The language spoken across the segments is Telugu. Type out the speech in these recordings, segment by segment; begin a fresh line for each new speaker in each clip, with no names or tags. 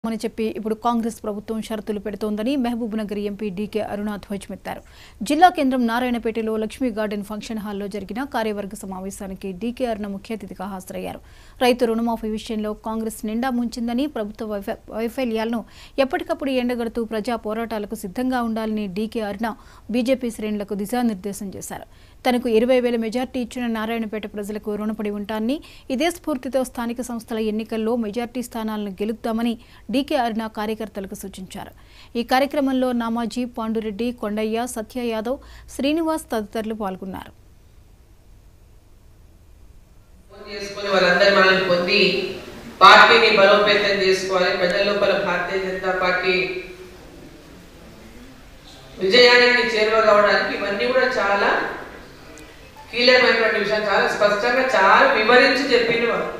అని చెప్పి ఇప్పుడు కాంగ్రెస్ ప్రభుత్వం షరతులు పెడుతోందని Mahabubnagar MP DK Aruna ధ్వజమెత్తారు జిల్లా కేంద్రం నారాయణపేటలో లక్ష్మీ గార్డెన్ ఫంక్షన్ హాల్లో జరిగిన కార్యవర్గ సమావేశానికి డీకే అరుణ ముఖ్య అతిథిగా హాజరయ్యారు రైతు రుణమాఫీ విషయంలో కాంగ్రెస్ నిండా ముంచిందని ప్రభుత్వ వైఫ- వైఫల్యాలను ఎప్పటికప్పుడు ఎండగడుతూ ప్రజా పోరాటాలకు సిద్ధంగా ఉండాలని డీకే అరుణ బీజేపీ శ్రేణులకు దిశానిర్దేశం చేశారు తనకు ఇరవై వేల మెజార్టీ ఇచ్చిన నారాయణపేట ప్రజలకు రుణపడి ఉంటానని ఇదే స్ఫూర్తితో స్థానిక సంస్థల ఎన్నికల్లో మెజార్టీ స్థానాలను గెలుపుతామని డీకే అరుణ కార్యకర్తలకు సూచించారు ఈ కార్యక్రమంలో నామాజీ పాండురెడ్డి కొండయ్య సత్య యాదవ్ శ్రీనివాస్ తదితరులు పాల్గొన్నారు
ఫోన్ చేసుకొని వాళ్ళందరి మనల్ని పొంది పార్టీని బలోపేతం చేసుకోవాలి ప్రజల లోపల భారతీయ జనతా పార్టీ విజయానికి చేరువ కావడానికి ఇవన్నీ కూడా చాలా కీలకమైనటువంటి విషయం చాలా స్పష్టంగా చాలా వివరించి చెప్పింది వారు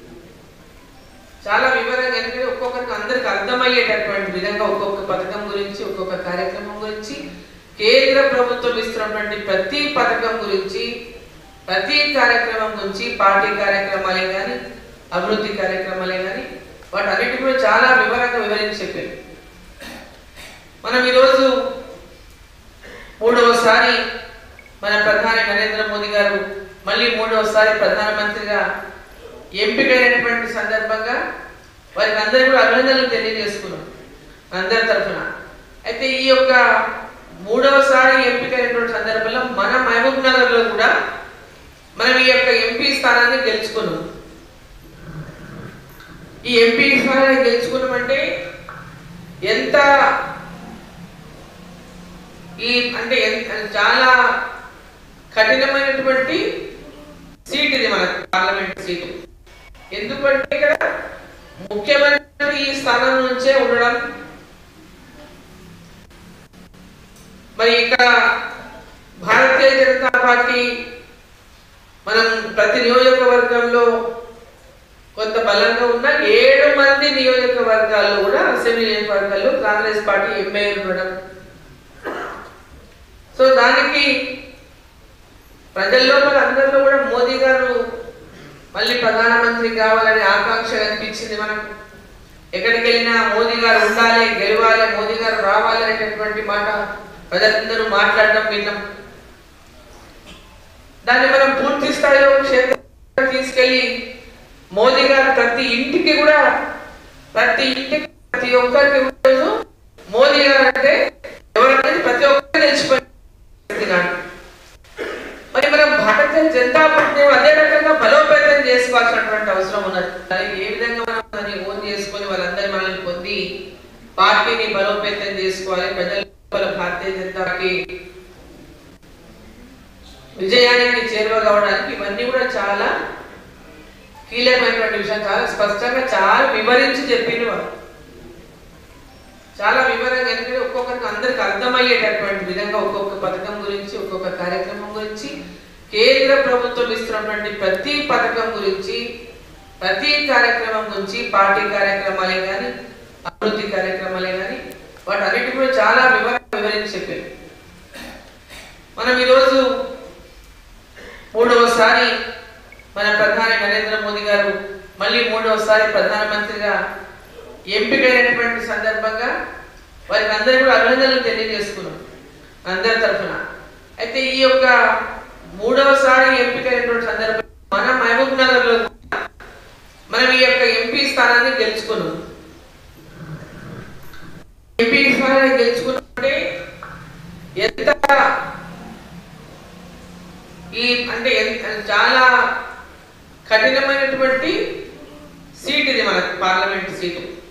చాలా వివరంగా ఎందుకంటే ఒక్కొక్కరికి అందరికి అర్థమయ్యేటటువంటి విధంగా ఒక్కొక్క పథకం గురించి ఒక్కొక్క కార్యక్రమం గురించి కేంద్ర ప్రభుత్వం ఇస్తున్నటువంటి ప్రతి పథకం గురించి ప్రతి కార్యక్రమం గురించి పార్టీ కార్యక్రమాలే కానీ అభివృద్ధి కార్యక్రమాలే కానీ వాటి అన్నిటి కూడా చాలా వివరంగా వివరించి చెప్పారు మనం ఈరోజు మూడవసారి మన ప్రధాని నరేంద్ర మోదీ గారు మళ్ళీ మూడవసారి ప్రధానమంత్రిగా ఎంపికైనటువంటి సందర్భంగా వారికి అందరికీ కూడా అభినందనలు తెలియజేసుకున్నాం అందరి తరఫున అయితే ఈ యొక్క మూడవసారి ఎంపికైనటువంటి సందర్భంలో మన మహబూబ్ నగర్లో కూడా మనం ఈ యొక్క ఎంపీ స్థానాన్ని గెలుచుకున్నాం ఈ ఎంపీ స్థానాన్ని గెలుచుకున్నామంటే ఎంత ఈ అంటే ఎన్- చాలా కఠినమైనటువంటి సీట్ ఇది మన పార్లమెంట్ సీటు ఎందుకంటే ఇక్కడ ముఖ్యమంత్రి ఈ స్థానం నుంచే ఉండడం మరి ఇక్కడ భారతీయ జనతా పార్టీ మనం ప్రతి నియోజకవర్గంలో కొంత బలంగా ఉన్న ఏడు మంది నియోజకవర్గాల్లో కూడా అసెంబ్లీ నియోజకవర్గాల్లో కాంగ్రెస్ పార్టీ ఎమ్మెల్యేలు ఉండడం సో దానికి ప్రజల్లో మన అందరిలో కూడా మోదీ గారు మళ్ళీ ప్రధానమంత్రి కావాలనే ఆకాంక్ష కనిపించింది మనకు ఎక్కడికి వెళ్ళినా మోదీ గారు ఉండాలి గెలవాలి మోదీ గారు రావాలి అనేటటువంటి మాట ప్రజలందరూ మాట్లాడడం విన్నాం దాన్ని మనం పూర్తి స్థాయిలో క్షేత్రం తీసుకెళ్లి మోదీ గారు ప్రతి ఇంటికి కూడా ప్రతి ఇంటికి ప్రతి ఒక్కరికి ఈరోజు మోదీ గారు అంటే ఎవరనేది ప్రతి ఒక్కరు తెలిసిపోయింది నాడు మరి మనం భారతీయ జనతా పార్టీ అదే రకంగా బలోపేతం చేసుకోవాల్సినటువంటి అవసరం ఉన్నది దానికి ఏ విధంగా మనం దాన్ని ఓన్ చేసుకొని వాళ్ళందరి మనల్ని పొంది పార్టీని బలోపేతం చేసుకోవాలి ప్రజల లోపల భారతీయ జనతా పార్టీ విజయానికి చేరువ కావడానికి ఇవన్నీ కూడా చాలా కీలకమైనటువంటి విషయం చాలా స్పష్టంగా చాలా వివరించి చెప్పింది వారు చాలా వివరంగా ఎందుకంటే ఒక్కొక్కరికి అందరికి అర్థమయ్యేటటువంటి విధంగా ఒక్కొక్క పథకం గురించి ఒక్కొక్క కార్యక్రమం గురించి కేంద్ర ప్రభుత్వం ఇస్తున్నటువంటి ప్రతి పథకం గురించి ప్రతి కార్యక్రమం గురించి పార్టీ కార్యక్రమాలే కానీ అభివృద్ధి కార్యక్రమాలే కానీ వాటి అన్నిటి కూడా చాలా వివరంగా వివరించి చెప్పారు మనం ఈరోజు మూడవసారి మన ప్రధాని నరేంద్ర మోదీ గారు మళ్ళీ మూడవసారి ప్రధానమంత్రిగా ఎంపికైనటువంటి సందర్భంగా వారికి అందరికీ కూడా అభినందనలు తెలియజేసుకున్నాం అందరి తరఫున అయితే ఈ యొక్క మూడవసారి ఎంపికైనటువంటి సందర్భంగా మన మహబూబ్ నగర్లో కూడా మనం ఈ యొక్క ఎంపీ స్థానాన్ని గెలుచుకున్నాం ఎంపీ స్థానాన్ని గెలుచుకున్నామంటే ఎంత ఈ అంటే ఎన్- చాలా కఠినమైనటువంటి సీట్ ఇది మన పార్లమెంట్ సీటు